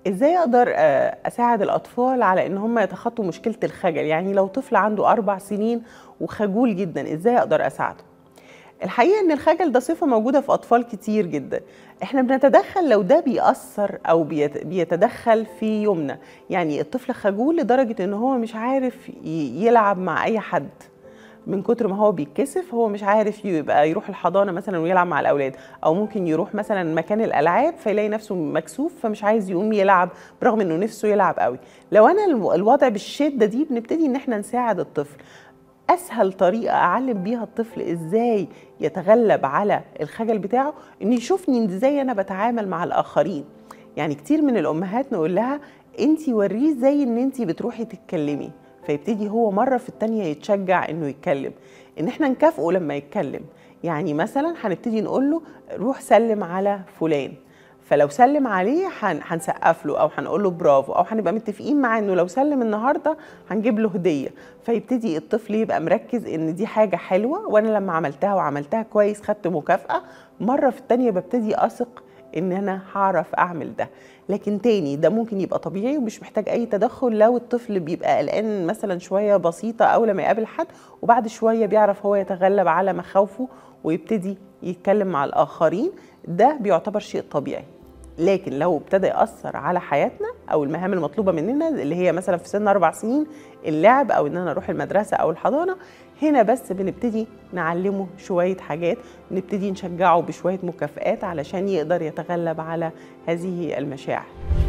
ازاي اقدر آه، اساعد الاطفال على ان هم يتخطوا مشكله الخجل يعني لو طفل عنده اربع سنين وخجول جدا ازاي اقدر اساعده الحقيقه ان الخجل ده صفه موجوده في اطفال كتير جدا احنا بنتدخل لو ده بيأثر او بيت- بيتدخل في يومنا يعني الطفل خجول لدرجه ان هو مش عارف ي- يلعب مع اي حد من كتر ما هو بيتكسف هو مش عارف يبقى يروح الحضانه مثلا ويلعب مع الاولاد او ممكن يروح مثلا مكان الالعاب فيلاقي نفسه مكسوف فمش عايز يقوم يلعب برغم انه نفسه يلعب قوي لو انا الو- الوضع بالشده دي بنبتدي ان احنا نساعد الطفل اسهل طريقه اعلم بيها الطفل ازاي يتغلب على الخجل بتاعه ان يشوفني ازاي انا بتعامل مع الاخرين يعني كتير من الامهات نقول لها انت وريه زي ان انت بتروحي تتكلمي فيبتدي هو مره في التانيه يتشجع انه يتكلم ان احنا نكافئه لما يتكلم يعني مثلا هنبتدي نقول له روح سلم على فلان فلو سلم عليه هن- هنسقف له او هنقول له برافو او هنبقى متفقين معاه انه لو سلم النهارده هنجيب له هديه فيبتدي الطفل يبقى مركز ان دي حاجه حلوه وانا لما عملتها وعملتها كويس خدت مكافاه مره في التانيه ببتدي اثق ان انا هعرف اعمل ده لكن تاني ده ممكن يبقى طبيعي ومش محتاج اي تدخل لو الطفل بيبقى قلقان مثلا شويه بسيطه او لما يقابل حد وبعد شويه بيعرف هو يتغلب على مخاوفه ويبتدي يتكلم مع الاخرين ده بيعتبر شيء طبيعي لكن لو ابتدى ياثر على حياتنا او المهام المطلوبه مننا اللي هي مثلا في سن اربع سنين اللعب او ان انا اروح المدرسه او الحضانه هنا بس بنبتدي نعلمه شويه حاجات نبتدي نشجعه بشويه مكافآت علشان يقدر يتغلب على هذه المشاعر